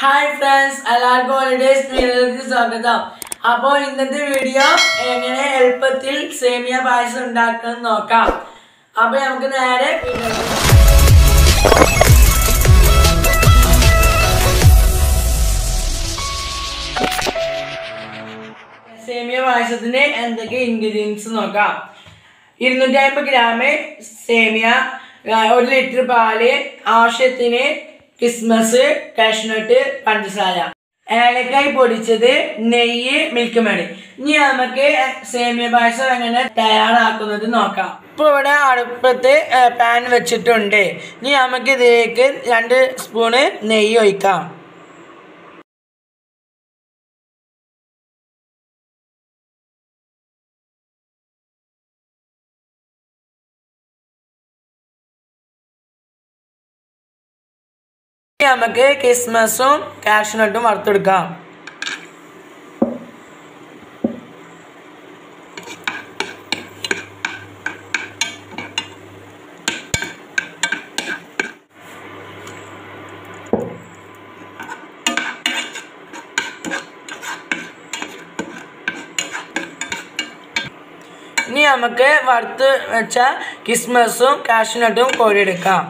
hi friends എല്ലാവർക്കും holidays വീഡിയോയിലേക്ക് സ്വാഗതം അപ്പോൾ ഇന്നത്തെ വീഡിയോ എങ്ങനെ എളുപ്പത്തിൽ സേമിയ പായസം ഉണ്ടാക്കുന്നത് നോക്കാം അപ്പോൾ നമുക്ക് നേരെ വീഡിയോയിലേക്ക് സേമിയ പായസത്തിന് എന്തൊക്കെ ഇൻഗ്രീഡിയൻസ് നോക്കാം ഇരുന്നൂറ്റി അമ്പത് ഗ്രാം സേമിയ ആ, ഒരു ലിറ്റർ പാല് ആവശ്യത്തിന് കിസ്മസ് കാഷ്നട്ട് പഞ്ചസാര ഏലക്കായ് പൊടിച്ചത് നെയ്യ് മിൽക്ക് മേഡ് ഇനി നമുക്ക് സേമിയ പായസം എങ്ങനെ തയ്യാറാക്കുന്നത് നോക്കാം ഇപ്പോൾ ഇവിടെ അടുപ്പത്ത് പാൻ വെച്ചിട്ടുണ്ട് ഇനി നമുക്ക് ഇതിലേക്ക് രണ്ട് സ്പൂണ് നെയ്യ് ഒഴിക്കാം ഇനി നമുക്ക് കിസ്മസും കാഷ്നട്ടും വറുത്തെടുക്കാം ഇനി നമുക്ക് വറുത്ത് വെച്ച കിസ്മസും കാഷ്നട്ടും കോരിയെടുക്കാം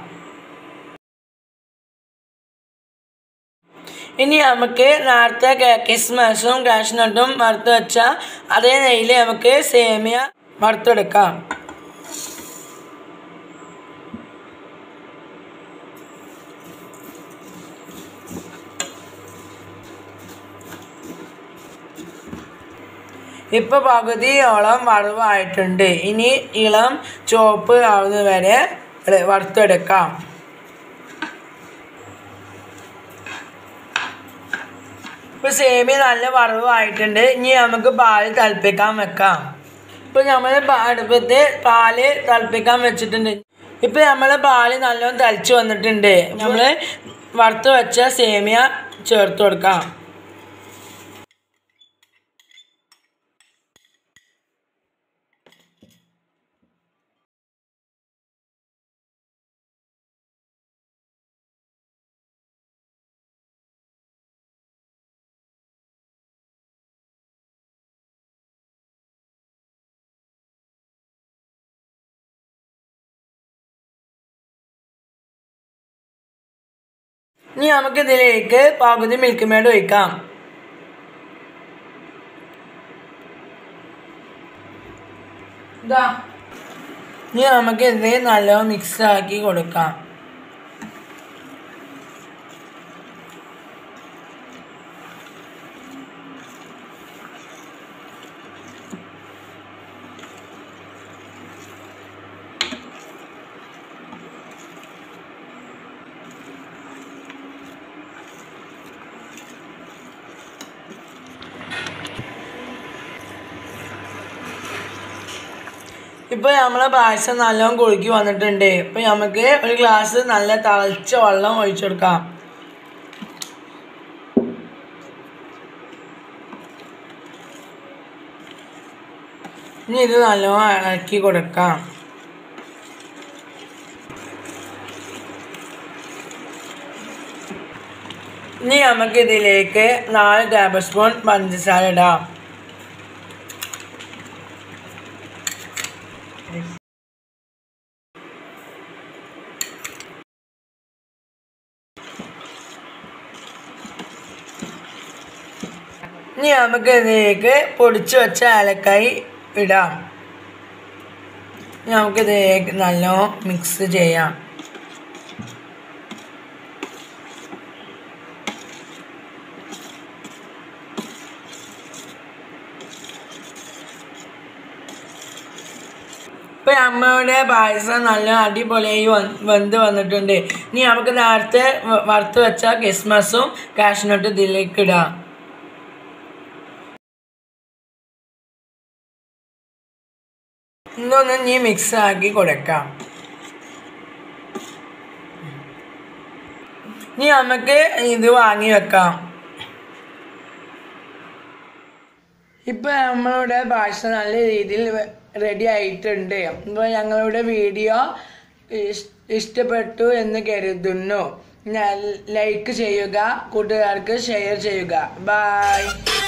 ഇനി നമുക്ക് നേരത്തെ കെ- കിസ്മസും കാഷ്നട്ടും വറുത്ത് വെച്ച അതേ നെയ്യിൽ നമുക്ക് സേമിയ വറുത്തെടുക്കാം ഇപ്പൊ പകുതിയോളം വറവായിട്ടുണ്ട് ഇനി ഇളം ചുവപ്പ് ആവുന്നത് വരെ വറുത്തെടുക്കാം ഇപ്പൊ സേമിയ നല്ല വറവായിട്ടുണ്ട് ഇനി നമുക്ക് പാല് തിളപ്പിക്കാൻ വെക്കാം ഇപ്പൊ നമ്മൾ അടുപ്പത്ത് പാല് തിളപ്പിക്കാൻ വെച്ചിട്ടുണ്ട് ഇപ്പൊ നമ്മള് പാല് നല്ലോണം തിളച്ച് വന്നിട്ടുണ്ട് നമ്മള് വറുത്ത് വെച്ച സേമിയ ചേർത്ത് കൊടുക്കാം ഇനി നമുക്ക് ഇതിലേക്ക് പകുതി മിൽക്ക് മേഡ് ഒഴിക്കാം ഇനി നമുക്ക് ഇത് നല്ലോണം മിക്സ് ആക്കി കൊടുക്കാം ഇപ്പൊ നമ്മളെ പായസം നല്ലോണം കുറുക്കി വന്നിട്ടുണ്ട് ഇപ്പൊ നമുക്ക് ഒരു ഗ്ലാസ് നല്ല തിളച്ച വെള്ളം ഒഴിച്ചു കൊടുക്കാം ഇനി ഇത് നല്ലോണം ഇളക്കി കൊടുക്കാം ഇനി നമുക്ക് ഇതിലേക്ക് നാല് ടേബിൾ സ്പൂൺ പഞ്ചസാര ഇടാം ഇനി നമുക്ക് ഇതിലേക്ക് പൊടിച്ചു വെച്ച ഏലക്കായി ഇടാം ഇനി നമുക്ക് ഇതിലേക്ക് നല്ലോണം മിക്സ് ചെയ്യാം ഇപ്പൊ അമ്മയുടെ പായസം നല്ല അടിപൊളിയായി വന്ന് വെന്ത് വന്നിട്ടുണ്ട് ഇനി നമുക്ക് നേരത്തെ വ- വറുത്ത് വെച്ച കിസ്മസും കാഷ്നട്ടും ഇതിലേക്ക് ഇടാം ഇന്നൊന്ന് നീ മിക്സ് ആക്കി കൊടുക്കാം ഇനി നമുക്ക് ഇത് വാങ്ങി വെക്കാം ഇപ്പൊ നമ്മളുടെ ഭാഷ നല്ല രീതിയിൽ റെഡി ആയിട്ടുണ്ട് അപ്പോൾ ഞങ്ങളുടെ വീഡിയോ ഇഷ്- ഇഷ്ടപ്പെട്ടു എന്ന് കരുതുന്നു ലൈക്ക് ചെയ്യുക കൂട്ടുകാർക്ക് ഷെയർ ചെയ്യുക ബൈ